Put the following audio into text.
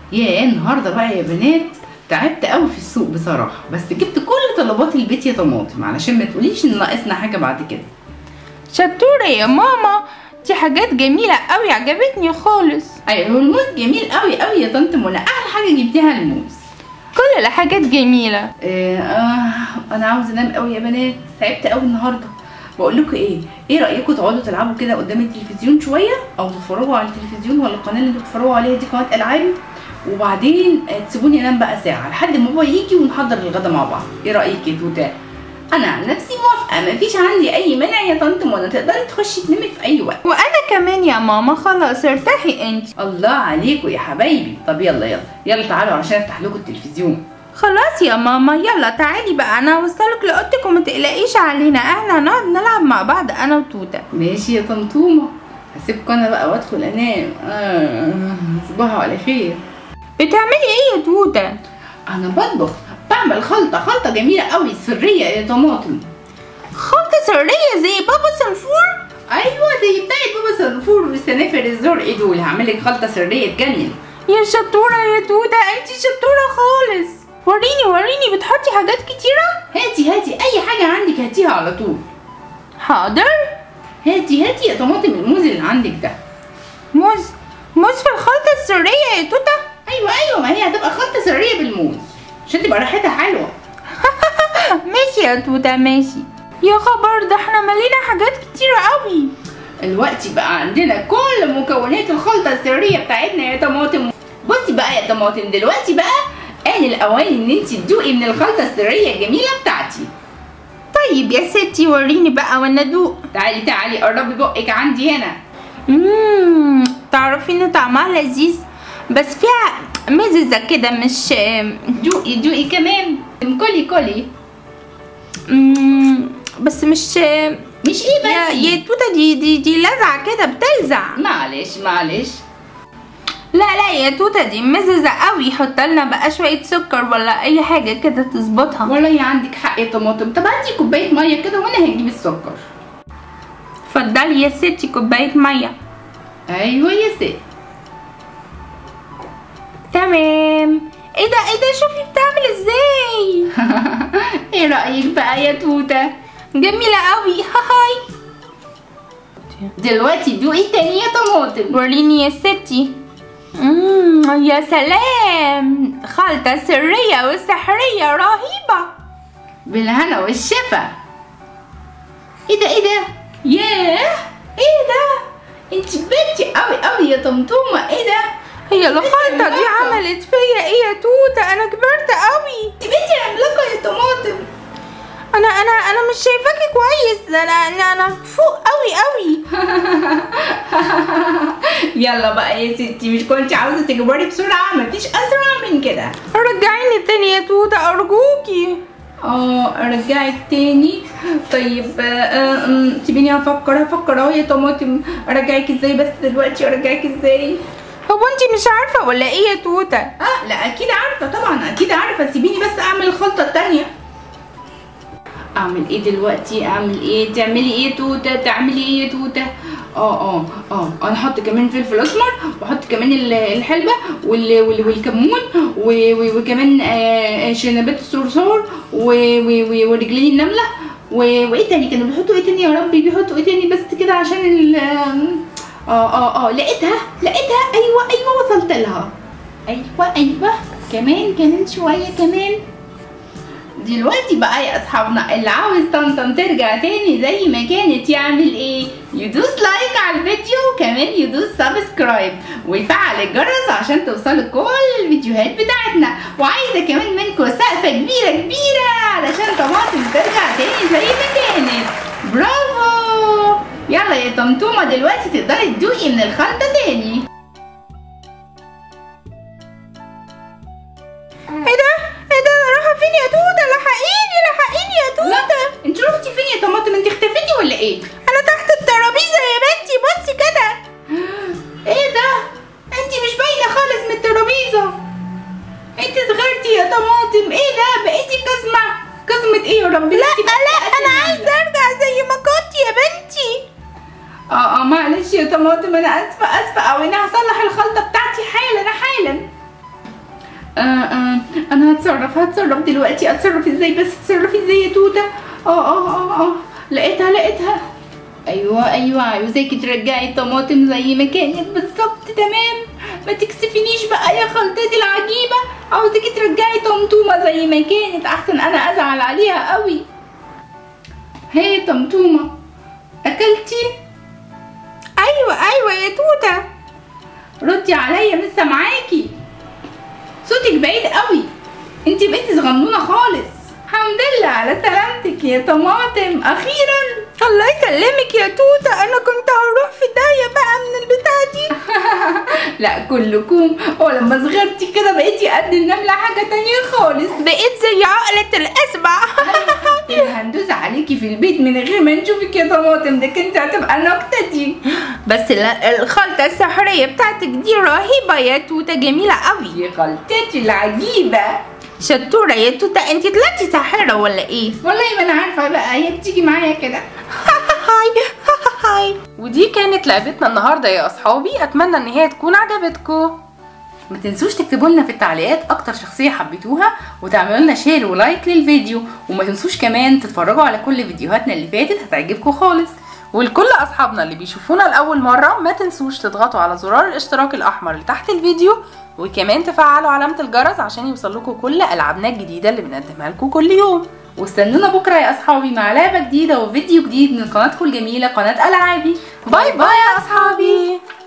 يا النهارده بقى يا بنات تعبت قوي في السوق بصراحه بس جبت كل طلبات البيت يا طماطم علشان ما تقوليش ان ناقصنا حاجه بعد كده شطورة يا ماما دي حاجات جميلة قوي عجبتني خالص ايوه الموز جميل قوي قوي يا طنط منى احلى حاجه جبتيها الموز كل الحاجات جميلة آه آه انا عاوزه انام قوي يا بنات تعبت قوي النهارده بقول لكم ايه ايه رايكم تقعدوا تلعبوا كده قدام التلفزيون شويه او تتفرجوا على التلفزيون ولا القناه اللي انتوا بتتفرجوا عليها دي قناه العابي وبعدين آه، تسيبوني انام بقى ساعه لحد ما بابا يجي ونحضر الغدا مع بعض ايه رايك يا توته انا عن نفسي موافقه مفيش عندي اي مانع يا طنط منى تقدري تخشي تنامي في اي وقت وانا كمان يا ماما خلاص ارتاحي انت الله عليكم يا حبايبي طب يلا يلا يلا تعالوا عشان افتح لكم التلفزيون خلاص يا ماما يلا تعالي بقى انا هوصلك لاوضتك وما تقلقيش علينا احنا هنقعد نلعب مع بعض انا وتوته ماشي يا طمطومه هسيبكم انا بقى وادخل انام آه صباحو على خير بتعملي ايه يا توته انا بطبخ بعمل خلطه خلطه جميله قوي سريه يا طماطم خلطة سرية زي بابا سنفور ايوه زي بتاعت بابا صنفور والسنافر الزرق دول هعمل لك خلطه سريه تجنن يا شطورة يا توته انت شطورة خالص وريني وريني بتحطي حاجات كتيرة هاتي هاتي اي حاجه عندك هاتيها على طول حاضر هاتي هاتي يا طماطم الموز اللي عندك ده موز موز في الخلطة السرية يا توته ايوه ايوه ما هي هتبقى خلطه سريه بالموز عشان تبقى ريحتها حلوه ماشي يا توته ماشي يا خبر ده احنا ملينا حاجات كتيرة قوي دلوقتي بقى عندنا كل مكونات الخلطة السرية بتاعتنا يا طماطم بصي بقى يا طماطم دلوقتي بقى آن الأوان إن أنت تدوقي من الخلطة السرية الجميلة بتاعتي طيب يا ستي وريني بقى وانا ادوق تعالي تعالي قربي بقك عندي هنا اممم تعرفي ان طعمها لذيذ بس فيها مززة كده مش دوقي دوقي كمان كلي كلي مم، بس مش مش إيه يا بس يا توته دي دي دي لذعة كده بتلزع معلش معلش لا لا يا توته دي مززة قوي حط لنا بقى شوية سكر ولا اي حاجة كده تظبطها والله عندك حق يا طماطم طب هاتي كوباية مية كده وأنا هجيب السكر اتفضلي يا ستي كوباية مية أيوة يا ست تمام ايه ده ايه ده شوفي بتعمل ازاي إيه رأيك بقى يا توتة جميلة قوي هاي دلوقتي دوقي تاني يا طماطم وريني يا ستي مم، يا سلام خلطة سرية وسحرية رهيبة بالهنا والشفا ايه ده ايه ده ياه ايه ده انت كبرتي قوي قوي يا طمطومه ايه ده هي الخلطة دي عملت فيا ايه يا توتة انا كبرت قوي انت بنتي عملاقه يا طماطم انا انا انا مش شايفاكي كويس انا انا انا فوق قوي قوي يلا بقى يا ستي مش كنت عاوزه تكبري بسرعه مفيش اسرع من كده رجعيني تاني يا توتة ارجوكي اه ارجعك تاني طيب آه، آه، أم، سيبيني افكر افكر اهو يا طماطم ارجعك ازاي بس دلوقتي ارجعك ازاي هو انتي مش عارفة ولا ايه يا توتة اه لا اكيد عارفه طبعا اكيد عارفه سيبيني بس اعمل الخلطه التانية اعمل ايه دلوقتي اعمل ايه تعملي ايه توته تعملي ايه يا توته اه اه اه انا احط كمان فلفل اسمر واحط كمان ال- الحلبه وال- وال- والكمون و- و- وكمان آه، شنبات الصرصور و- و- و- ورجلين النمله و- وايه تاني كانوا بيحطوا ايه تاني يا ربي بيحطوا ايه تاني بس كده عشان ال اه اه اه لقيتها لقيتها ايوه ايوه وصلت لها ايوه ايوه كمان كمان شويه كمان دلوقتي بقى يا اصحابنا اللي عاوز طنطن ترجع تاني زي ما كانت يعمل ايه يدوس لايك على الفيديو وكمان يدوس سبسكرايب ويفعل الجرس عشان توصلوا كل الفيديوهات بتاعتنا وعايزه كمان منكم سقفه كبيره كبيره علشان طماطم ترجع تاني زي ما كانت برافو يلا يا طمطومه دلوقتي تقدري تدوقي من الخلطه تاني ايه ده ايه ده انا رايحة فين يا توتة لحقيني لحقيني يا توتة انت رحتي فين يا طماطم انت اختفيتي ولا ايه انا تحت الترابيزة يا بنتي بصي كده ايه ده انت مش باينه خالص من الترابيزه انت صغرتي يا طماطم ايه ده بقيتي كزمه كزمه ايه يا ربي لا لا انا عايزة ارجع زي ما كنت يا بنتي اه اه معلش يا طماطم انا اسفه اسفه او انا هصلح الخلطه بتاعتي حالا حالا آه آه انا هتصرف هتصرف دلوقتي اتصرف ازاي بس اتصرف ازاي يا توته اه اه اه اه لقيتها لقيتها ايوه ايوه عاوزاكي ترجعي الطماطم زي ما كانت بالظبط تمام ما تكسفنيش بقى يا خلطتي العجيبه عاوزاكي ترجعي طمطومه زي ما كانت احسن انا ازعل عليها قوي هي طمطومه اكلتي ايوه ايوه يا توته ردي عليا مش سامعاكي صوتك بعيد قوي انتي بقيتي صغنونه خالص الحمد لله على سلامتك يا طماطم اخيرا الله يسلمك يا توته انا كنت هروح في داهيه بقى من البتاعه دي لا كلكم ولما صغرتي كده بقيتي قد النمله حاجه تانية خالص بقيت زي عقله الاصبع هندوس عليكي في البيت من غير ما نشوفك يا طماطم ده كنت هتبقى نكته دي بس لا- الخلطه السحريه بتاعتك دي رهيبه يا توته جميله قوي يا خلطتي العجيبه شطوره يا توته انت طلعتي ساحره ولا ايه والله ما انا عارفه بقى هي بتيجي معايا كده هاي هاي ودي كانت لعبتنا النهارده يا اصحابي اتمنى ان هي تكون عجبتكم ما تنسوش تكتبوا لنا في التعليقات اكتر شخصيه حبيتوها وتعملوا لنا شير ولايك للفيديو وما تنسوش كمان تتفرجوا على كل فيديوهاتنا اللي فاتت هتعجبكم خالص ولكل اصحابنا اللي بيشوفونا لاول مره ما تنسوش تضغطوا على زرار الاشتراك الاحمر اللي تحت الفيديو وكمان تفعلوا علامه الجرس عشان يوصلكوا كل العابنا الجديده اللي بنقدمها لكم كل يوم واستنونا بكره يا اصحابي مع لعبه جديده وفيديو جديد من قناتكم الجميله قناه العابي باي باي يا اصحابي